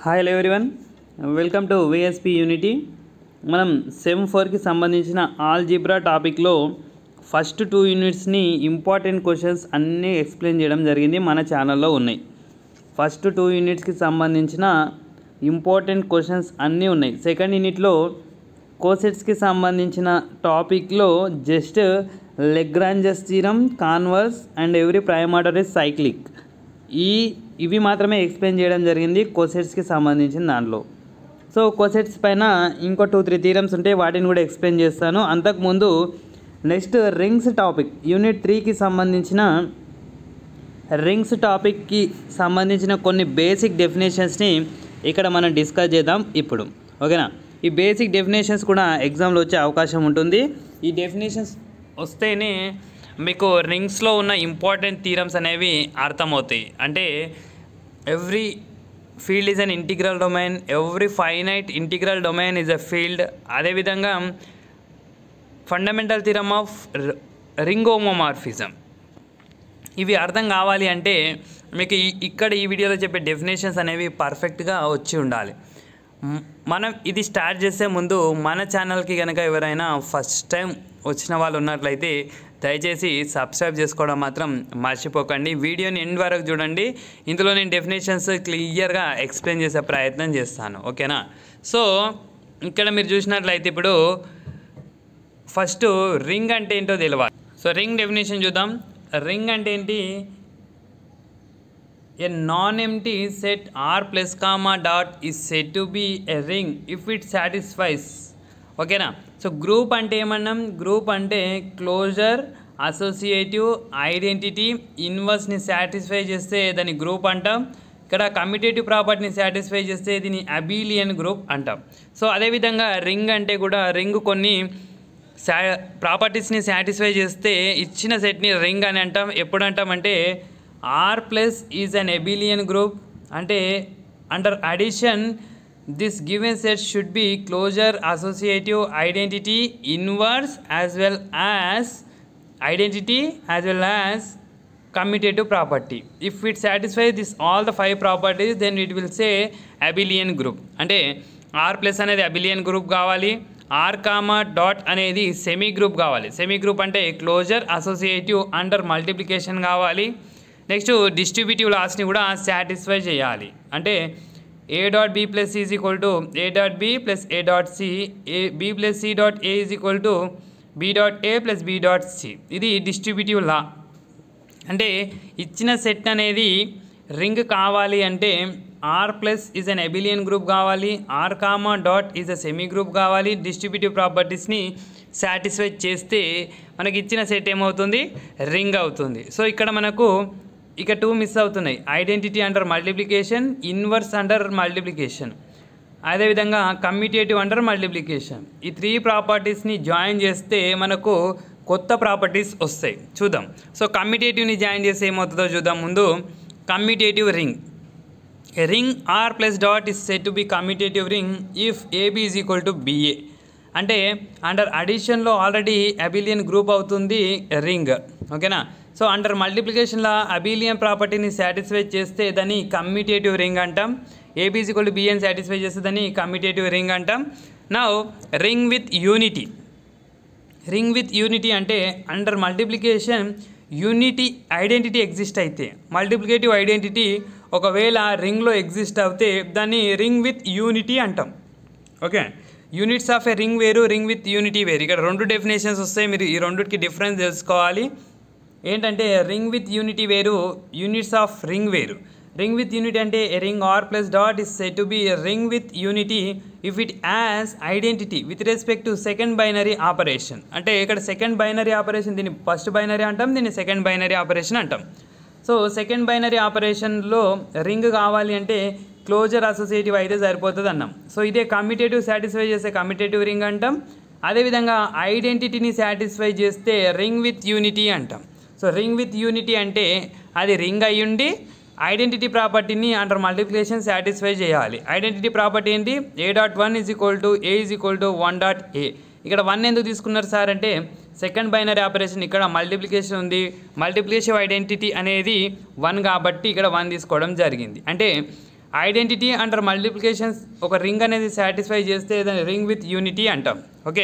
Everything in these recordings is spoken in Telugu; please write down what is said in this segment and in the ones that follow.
hi hello everyone welcome to VSP unity మనం సెమ్ ఫోర్కి సంబంధించిన ఆల్జిబ్రా టాపిక్లో ఫస్ట్ టూ యూనిట్స్ని ఇంపార్టెంట్ క్వశ్చన్స్ అన్నీ ఎక్స్ప్లెయిన్ చేయడం జరిగింది మన ఛానల్లో ఉన్నాయి ఫస్ట్ టూ యూనిట్స్కి సంబంధించిన ఇంపార్టెంట్ క్వశ్చన్స్ అన్నీ ఉన్నాయి సెకండ్ యూనిట్లో కోసెట్స్కి సంబంధించిన టాపిక్లో just Lagrange's theorem converse and every prime order is cyclic ఈ ఇవి మాత్రమే ఎక్స్ప్లెయిన్ చేయడం జరిగింది కోసెట్స్కి సంబంధించిన దాంట్లో సో కోసెట్స్ పైన ఇంకో టూ త్రీ థీరమ్స్ ఉంటే వాటిని కూడా ఎక్స్ప్లెయిన్ చేస్తాను అంతకుముందు నెక్స్ట్ రింగ్స్ టాపిక్ యూనిట్ త్రీకి సంబంధించిన రింగ్స్ టాపిక్కి సంబంధించిన కొన్ని బేసిక్ డెఫినేషన్స్ని ఇక్కడ మనం డిస్కస్ చేద్దాం ఇప్పుడు ఓకేనా ఈ బేసిక్ డెఫినేషన్స్ కూడా ఎగ్జామ్లో వచ్చే అవకాశం ఉంటుంది ఈ డెఫినేషన్స్ వస్తేనే మీకు రింగ్స్లో ఉన్న ఇంపార్టెంట్ థీరమ్స్ అనేవి అర్థమవుతాయి అంటే every field is an integral domain every finite integral domain is a field అదేవిధంగా fundamental theorem of ring homomorphism ఇవి అర్థం కావాలి అంటే మీకు ఈ- ఇక్కడ ఈ వీడియోలో చెప్పే డెఫినేషన్స్ అనేవి పర్ఫెక్ట్గా వచ్చి ఉండాలి మ్, మనం ఇది స్టార్ట్ చేసే ముందు మన ఛానల్కి కనుక ఎవరైనా ఫస్ట్ టైం వచ్చిన వాళ్ళు ఉన్నట్లయితే దయచేసి సబ్స్క్రైబ్ చేసుకోవడం మాత్రం మర్చిపోకండి వీడియోని ఎండ్ వరకు చూడండి ఇందులో నేను డెఫినేషన్స్ క్లియర్గా ఎక్స్ప్లెయిన్ చేసే ప్రయత్నం చేస్తాను ఓకేనా సో ఇక్కడ మీరు చూసినట్లయితే ఇప్పుడు ఫస్ట్ రింగ్ అంటే ఏంటో తెలియాలి సో రింగ్ డెఫినేషన్ చూద్దాం రింగ్ అంటే ఏంటి a non empty set R plus comma dot is said to be a ring if it satisfies ఓకేనా సో గ్రూప్ అంటే ఏమన్నాం గ్రూప్ అంటే క్లోజర్ అసోసియేటివ్ ఐడెంటిటీ ఇన్వర్స్ని సాటిస్ఫై చేస్తే దాన్ని గ్రూప్ అంటాం ఇక్కడ కమ్యూటేటివ్ ప్రాపర్టీని సాటిస్ఫై చేస్తే దీన్ని అబీలియన్ గ్రూప్ అంటాం సో అదేవిధంగా రింగ్ అంటే కూడా రింగ్ కొన్ని శా ప్రాపర్టీస్ని సాటిస్ఫై చేస్తే ఇచ్చిన సెట్ని రింగ్ అని అంటాం ఎప్పుడు అంటామంటే R plus is an abelian group అంటే under addition this given set should be closure associative identity inverse as well as identity as well as commutative property if it satisfies this all the five properties then it will say abelian group అంటే ఆర్ ప్లస్ అనేది అబిలియన్ గ్రూప్ కావాలి ఆర్ కామా డాట్ అనేది సెమీ గ్రూప్ కావాలి సెమీ గ్రూప్ అంటే క్లోజర్ అసోసియేటివ్ అండర్ మల్టిప్లికేషన్ కావాలి నెక్స్ట్ డిస్ట్రిబ్యూటివ్ లాస్ని కూడా సాటిస్ఫై చేయాలి అంటే A dot B plus is equal to A dot B plus A dot C A B plus C dot A is equal to B dot A plus B dot C ఇది డిస్ట్రిబ్యూటివ్ లా అంటే ఇచ్చిన సెట్ అనేది రింగ్ కావాలి అంటే R plus is an abelian group కావాలి R comma dot is a semi group కావాలి డిస్ట్రిబ్యూటివ్ ప్రాపర్టీస్ని సాటిస్ఫై చేస్తే మనకి ఇచ్చిన సెట్ ఏమవుతుంది రింగ్ అవుతుంది సో ఇక్కడ మనకు ఇక టూ మిస్ అవుతున్నాయి identity under multiplication inverse under multiplication అదేవిధంగా కమ్యూటేటివ్ అండర్ మల్టిప్లికేషన్ ఈ త్రీ ప్రాపర్టీస్ని జాయిన్ చేస్తే మనకు కొత్త ప్రాపర్టీస్ వస్తాయి చూద్దాం సో కమ్యూటేటివ్ని జాయిన్ చేస్తే ఏమవుతుందో చూద్దాం ముందు commutative ring ring R plus dot is said to be commutative ring if A B is equal to B A అంటే అండర్ అడిషన్లో ఆల్రెడీ అబిలియన్ గ్రూప్ అవుతుంది రింగ్ ఓకేనా సో అండర్ మల్టిప్లికేషన్లో అబిలియన్ ప్రాపర్టీని సాటిస్ఫై చేస్తే దాన్ని కమ్యూటేటివ్ రింగ్ అంటాం ఏబీ ఈజ్ ఈక్వల్ టు బిఎన్ సాటిస్ఫై చేస్తే దాన్ని కమ్యూటేటివ్ రింగ్ అంటాం నా ring with unity ring with unity అంటే under multiplication unity identity exist అయితే మల్టిప్లికేటివ్ ఐడెంటిటీ ఒకవేళ రింగ్లో ఎగ్జిస్ట్ అవుతే దాన్ని రింగ్ విత్ యూనిటీ అంటాం okay units of a ring వేరు రింగ్ విత్ యూనిటీ వేరు ఇక్కడ రెండు డెఫినేషన్స్ వస్తాయి మీరు ఈ రెండుకి డిఫరెన్స్ తెలుసుకోవాలి ఏంటంటే రింగ్ విత్ యూనిటీ వేరు యూనిట్స్ ఆఫ్ రింగ్ వేరు రింగ్ విత్ యూనిటీ అంటే a ring R plus dot is said to be ring with unity if it as identity with respect to second binary operation అంటే ఇక్కడ సెకండ్ బైనరీ ఆపరేషన్ దీన్ని ఫస్ట్ బైనరీ అంటాం దీన్ని సెకండ్ బైనరీ ఆపరేషన్ అంటాం సో సెకండ్ బైనరీ ఆపరేషన్లో రింగ్ కావాలి అంటే క్లోజర్ అసోసియేటివ్ అయితే సరిపోతుంది అన్నాం సో ఇదే కమ్యూటేటివ్ సాటిస్ఫై చేస్తే కమ్యూటేటివ్ రింగ్ అంటాం అదేవిధంగా ఐడెంటిటీని సాటిస్ఫై చేస్తే రింగ్ విత్ యూనిటీ అంటాం సో రింగ్ విత్ యూనిటీ అంటే అది రింగ్ అయ్యుండి ఐడెంటిటీ ప్రాపర్టీని అండర్ మల్టిప్లికేషన్ సాటిస్ఫై చేయాలి ఐడెంటిటీ ప్రాపర్టీ ఏంటి A dot one is equal to A is equal to one dot A ఇక్కడ వన్ ఎందుకు తీసుకున్నారు సార్ అంటే సెకండ్ బైనరీ ఆపరేషన్ ఇక్కడ మల్టిప్లికేషన్ ఉంది మల్టిప్లికేషన్ ఐడెంటిటీ అనేది వన్ కాబట్టి ఇక్కడ వన్ తీసుకోవడం జరిగింది అంటే ఐడెంటిటీ అండర్ మల్టిప్లికేషన్స్ ఒక రింగ్ అనేది సాటిస్ఫై చేస్తే దాన్ని రింగ్ విత్ యూనిటీ అంటాం okay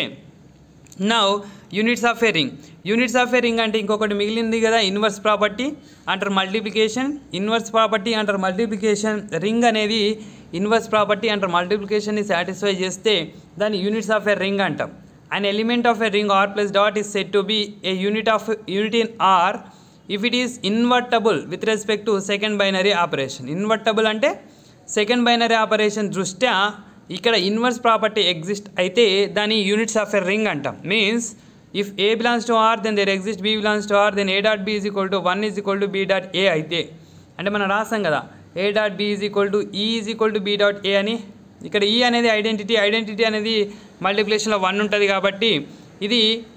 now units of a ring units of a ring అంటే ఇంకొకటి మిగిలింది కదా inverse property under multiplication inverse property under multiplication ring అనేది ఇన్వర్స్ ప్రాపర్టీ అంటర్ మల్టిప్లికేషన్ని సాటిస్ఫై చేస్తే దాన్ని యూనిట్స్ ఆఫ్ ఏ రింగ్ అంటాం an element of a ring R plus dot is said to be a unit of unit in R if it is invertible with respect to second binary operation invertible అంటే సెకండ్ బైనరీ ఆపరేషన్ దృష్ట్యా ఇక్కడ ఇన్వర్స్ ప్రాపర్టీ ఎగ్జిస్ట్ అయితే దాని యూనిట్స్ ఆఫ్ ఎ రింగ్ అంటాం means if A belongs to R then there exist B belongs to R then A dot B is equal to one is equal to B dot A అయితే అంటే మనం రాస్తాం కదా A dot B is equal to E is equal to B dot A అని ఇక్కడ ఈ అనేది ఐడెంటిటీ ఐడెంటిటీ అనేది మల్టిప్లికేషన్లో వన్ ఉంటుంది కాబట్టి ఇది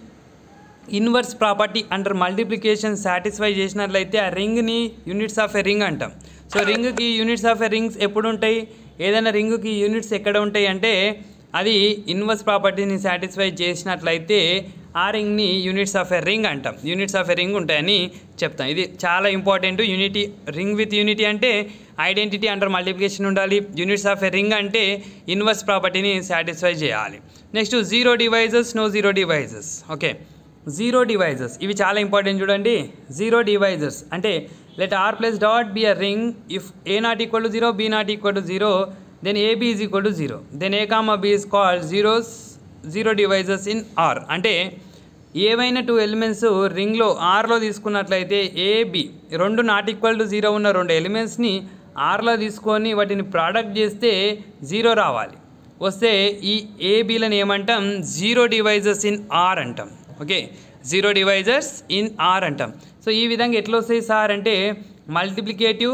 inverse property under multiplication satisfy చేసినట్లయితే ఆ రింగ్ని యూనిట్స్ ఆఫ్ ఎ రింగ్ అంటాం సో రింగ్కి యూనిట్స్ ఆఫ్ ఎ రింగ్స్ ఎప్పుడు ఉంటాయి ఏదైనా రింగ్కి యూనిట్స్ ఎక్కడ ఉంటాయి అంటే అది ఇన్వర్స్ ప్రాపర్టీని సాటిస్ఫై చేసినట్లయితే ఆ రింగ్ని యూనిట్స్ ఆఫ్ ఎ రింగ్ అంటాం యూనిట్స్ ఆఫ్ ఎ రింగ్ ఉంటాయని చెప్తాం ఇది చాలా important unity ring with unity అంటే ఐడెంటిటీ అండర్ మల్టిప్లికేషన్ ఉండాలి యూనిట్స్ ఆఫ్ ఎ రింగ్ అంటే ఇన్వర్స్ ప్రాపర్టీని సాటిస్ఫై చేయాలి next zero divisors no zero divisors okay zero divisors ఇవి చాలా ఇంపార్టెంట్ చూడండి జీరో డివైజెస్ అంటే let R plus dot be a ring if A not equal to zero B not equal to zero then A B is equal to zero then A comma B is called zeros zero divisors in R అంటే ఏవైనా టూ ఎలిమెంట్స్ రింగ్లో ఆర్లో తీసుకున్నట్లయితే ఏబి రెండు నాట్ ఈక్వల్ టు జీరో ఉన్న రెండు ఎలిమెంట్స్ని ఆర్లో తీసుకొని వాటిని ప్రోడక్ట్ చేస్తే జీరో రావాలి వస్తే ఈ ఏబీలను ఏమంటాం జీరో డివైజెస్ ఇన్ ఆర్ అంటాం okay zero divisors in R అంటాం సో ఈ విధంగా ఎట్లా వస్తాయి సార్ అంటే మల్టిప్లికేటివ్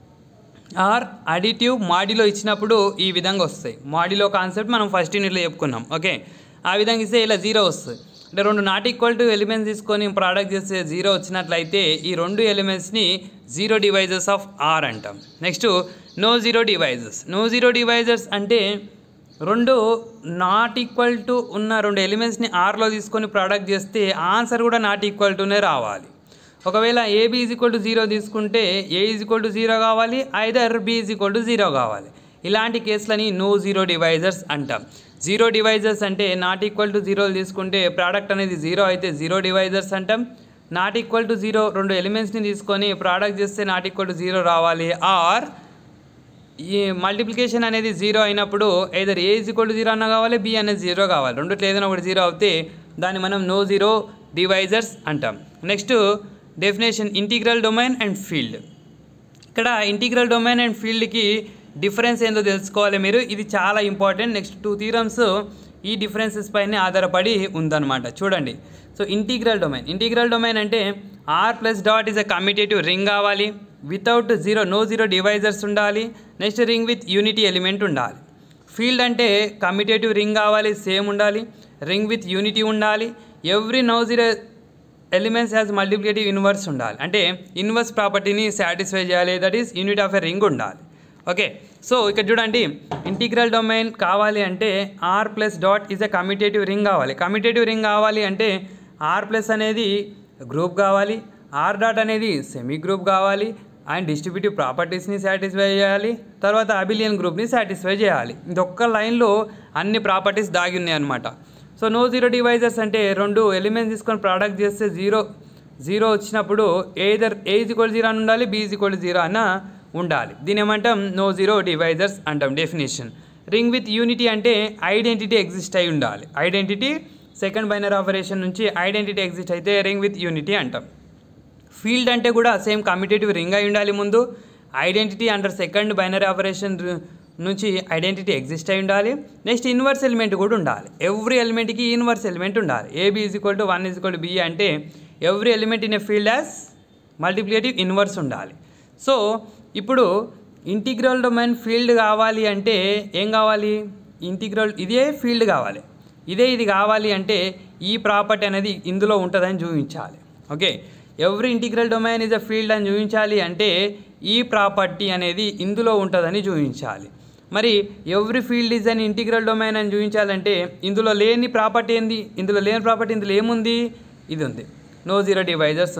ఆర్ అడిటివ్ మాడిలో ఇచ్చినప్పుడు ఈ విధంగా వస్తాయి మాడిలో కాన్సెప్ట్ మనం ఫస్ట్ యూనిట్లో చెప్పుకున్నాం ఓకే ఆ విధంగా ఇస్తే ఇలా జీరో వస్తుంది అంటే రెండు నాట్ ఈక్వల్ టు ఎలిమెంట్స్ తీసుకొని ప్రోడక్ట్ చేస్తే జీరో వచ్చినట్లయితే ఈ రెండు ఎలిమెంట్స్ని జీరో డివైజెస్ ఆఫ్ ఆర్ అంటాం next no zero divisors no zero divisors అంటే రెండు నాట్ ఈక్వల్ టు ఉన్న రెండు ఎలిమెంట్స్ని ఆర్లో తీసుకొని ప్రోడక్ట్ చేస్తే ఆన్సర్ కూడా నాట్ ఈక్వల్ టునే రావాలి ఒకవేళ A B is equal to zero తీసుకుంటే A is equal to zero కావాలి either B is equal to zero కావాలి ఇలాంటి కేసులని నో జీరో డివైజర్స్ అంటాం జీరో డివైజర్స్ అంటే నాట్ ఈక్వల్ టు జీరోలు తీసుకుంటే ప్రోడక్ట్ అనేది జీరో అయితే జీరో డివైజర్స్ అంటాం నాట్ ఈక్వల్ టు జీరో రెండు ఎలిమెంట్స్ని తీసుకొని ప్రోడక్ట్ చేస్తే నాట్ ఈక్వల్ టు జీరో రావాలి ఆర్ ఈ మల్టిప్లికేషన్ అనేది జీరో అయినప్పుడు either A is equal to zero అన్న కావాలి బి అనేది జీరో కావాలి రెండిట్లో ఏదైనా ఒకటి జీరో అవుతే దాన్ని మనం నో జీరో డివైజర్స్ అంటాం next definition integral domain and field ఇక్కడ ఇంటిగ్రల్ డొమైన్ అండ్ ఫీల్డ్కి డిఫరెన్స్ ఏందో తెలుసుకోవాలి మీరు ఇది చాలా ఇంపార్టెంట్ నెక్స్ట్ టూ థీరమ్స్ ఈ డిఫరెన్సెస్ పైన ఆధారపడి ఉందన్నమాట చూడండి so integral domain integral domain అంటే R plus dot is a commutative ring కావాలి without zero no zero divisors ఉండాలి next ring with unity element ఉండాలి ఫీల్డ్ అంటే కమ్యూటేటివ్ రింగ్ కావాలి సేమ్ ఉండాలి రింగ్ విత్ యూనిటీ ఉండాలి every no zero elements has multiplicative inverse ఉండాలి అంటే ఇన్వర్స్ ప్రాపర్టీని సాటిస్ఫై చేయాలి that is unit of a ring ఉండాలి ఓకే సో ఇక్కడ చూడండి ఇంటిగ్రల్ డొమైన్ కావాలి అంటే R plus dot is a commutative ring కావాలి కమ్యూటేటివ్ రింగ్ కావాలి అంటే ఆర్ ప్లస్ అనేది గ్రూప్ కావాలి ఆర్ డాట్ అనేది సెమీ గ్రూప్ కావాలి అండ్ డిస్ట్రిబ్యూటివ్ ప్రాపర్టీస్ని సాటిస్ఫై చేయాలి తర్వాత అబిలియన్ గ్రూప్ని సాటిస్ఫై చేయాలి ఇది ఒక్క లైన్లో అన్ని ప్రాపర్టీస్ దాగి ఉన్నాయి అనమాట సో నో జీరో డివైజర్స్ అంటే రెండు ఎలిమెంట్స్ తీసుకొని ప్రోడక్ట్ చేస్తే జీరో జీరో వచ్చినప్పుడు either A is equal zero అని ఉండాలి బీ ఈజ్ ఈక్వల్ జీరో అన్న ఉండాలి దీని ఏమంటాం నో జీరో డివైజర్స్ అంటాం డెఫినేషన్ రింగ్ విత్ యూనిటీ అంటే ఐడెంటిటీ ఎగ్జిస్ట్ అయి ఉండాలి ఐడెంటిటీ సెకండ్ బైనర్ ఆపరేషన్ నుంచి ఐడెంటిటీ ఎగ్జిస్ట్ అయితే రింగ్ విత్ యూనిటీ అంటాం ఫీల్డ్ అంటే కూడా సేమ్ కమ్యూటేటివ్ రింగ్ అయి ఉండాలి ముందు identity under second binary operation నుంచి ఐడెంటిటీ ఎగ్జిస్ట్ అయి ఉండాలి నెక్స్ట్ ఇన్వర్స్ ఎలిమెంట్ కూడా ఉండాలి ఎవ్రీ ఎలిమెంట్కి ఇన్వర్స్ ఎలిమెంట్ ఉండాలి AB is equal to one is equal to B అంటే every element in a field has multiplicative inverse ఉండాలి సో ఇప్పుడు ఇంటిగ్రల్ డొమైన్ ఫీల్డ్ కావాలి అంటే ఏం కావాలి ఇంటిగ్రల్ ఇదే ఫీల్డ్ కావాలి ఇదే ఇది కావాలి అంటే ఈ ప్రాపర్టీ అనేది ఇందులో ఉంటుందని చూపించాలి okay every integral domain is a field అని చూపించాలి అంటే ఈ ప్రాపర్టీ అనేది ఇందులో ఉంటుందని చూపించాలి మరి ఎవ్రీ ఫీల్డ్ ఈజ్ అని ఇంటిగ్రల్ డొమైన్ అని చూపించాలంటే ఇందులో లేని ప్రాపర్టీ ఏంది ఇందులో లేని ప్రాపర్టీ ఇందులో ఏముంది ఇది ఉంది నో జీరో డివైజర్స్ ఉంది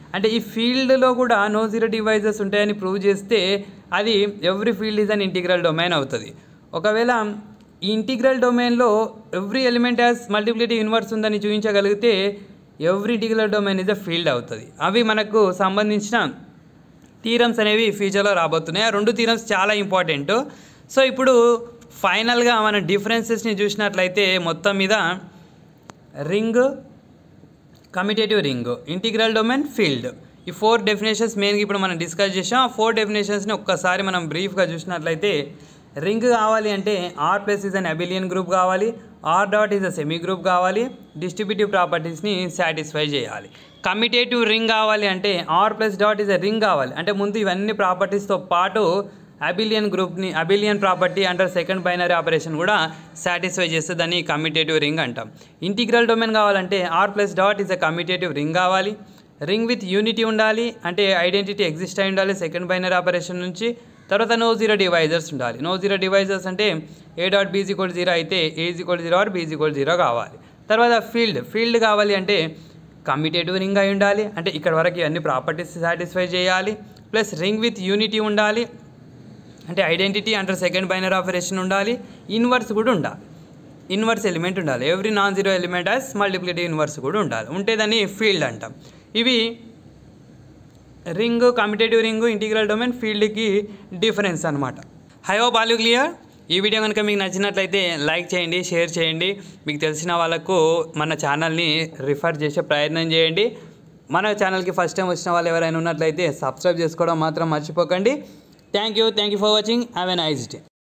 అంటే ఈ ఫీల్డ్లో కూడా నో జీరో డివైజెస్ ఉంటాయని ప్రూవ్ చేస్తే అది every field is an integral domain అవుతుంది ఒకవేళ ఈ ఇంటిగ్రల్ డొమైన్లో every element has multiplicative inverse ఉందని చూపించగలిగితే every integral domain is a field అవుతుంది అవి మనకు సంబంధించిన థీరమ్స్ అనేవి ఫ్యూచర్లో రాబోతున్నాయి ఆ రెండు థీరమ్స్ చాలా ఇంపార్టెంట్ సో ఇప్పుడు ఫైనల్గా మన డిఫరెన్సెస్ని చూసినట్లయితే మొత్తం మీద ring commutative ring integral domain field ఈ ఫోర్ డెఫినేషన్స్ మెయిన్గా ఇప్పుడు మనం డిస్కస్ చేసాం ఆ ఫోర్ డెఫినేషన్స్ని ఒక్కసారి మనం బ్రీఫ్గా చూసినట్లయితే రింగ్ కావాలి అంటే R plus is an abelian group కావాలి R dot is a semi group కావాలి డిస్ట్రిబ్యూటివ్ ప్రాపర్టీస్ని సాటిస్ఫై చేయాలి కమిటేటివ్ రింగ్ కావాలి అంటే R plus dot is a ring కావాలి అంటే ముందు ఇవన్నీ ప్రాపర్టీస్తో పాటు అబిలియన్ గ్రూప్ని abelian property under second binary operation కూడా సాటిస్ఫై చేస్తే దాన్ని కమిటేటివ్ రింగ్ అంటాం ఇంటిగ్రల్ డొమైన్ కావాలంటే R plus dot is a commutative ring కావాలి రింగ్ విత్ యూనిటీ ఉండాలి అంటే ఐడెంటిటీ ఎగ్జిస్ట్ అయి ఉండాలి సెకండ్ బైనరీ ఆపరేషన్ నుంచి తర్వాత నో జీరో డివైజర్స్ ఉండాలి నో జీరో డివైజర్స్ అంటే A dot B is equal zero అయితే A equal zero or B is equal zero కావాలి తర్వాత ఫీల్డ్ ఫీల్డ్ కావాలి అంటే కమిటేటివ్ రింగ్ అయి ఉండాలి అంటే ఇక్కడ వరకు ఇవన్నీ ప్రాపర్టీస్ సాటిస్ఫై చేయాలి ప్లస్ రింగ్ విత్ యూనిటీ ఉండాలి అంటే identity under second binary operation ఉండాలి ఇన్వర్స్ కూడా ఉండాలి ఇన్వర్స్ ఎలిమెంట్ ఉండాలి every non zero element has multiplicative inverse కూడా ఉండాలి ఉంటే దాన్ని ఫీల్డ్ అంటాం ఇవి ring commutative ring integral domain ఫీల్డ్కి డిఫరెన్స్ అనమాట హై హోప్ ఆల్ క్లియర్ ఈ వీడియో కనుక మీకు నచ్చినట్లయితే లైక్ చేయండి షేర్ చేయండి మీకు తెలిసిన వాళ్ళకు మన ఛానల్ని రిఫర్ చేసే ప్రయత్నం చేయండి మన ఛానల్కి ఫస్ట్ టైం వచ్చిన వాళ్ళు ఎవరైనా ఉన్నట్లయితే సబ్స్క్రైబ్ చేసుకోవడం మాత్రం మర్చిపోకండి thank you thank you for watching have a nice day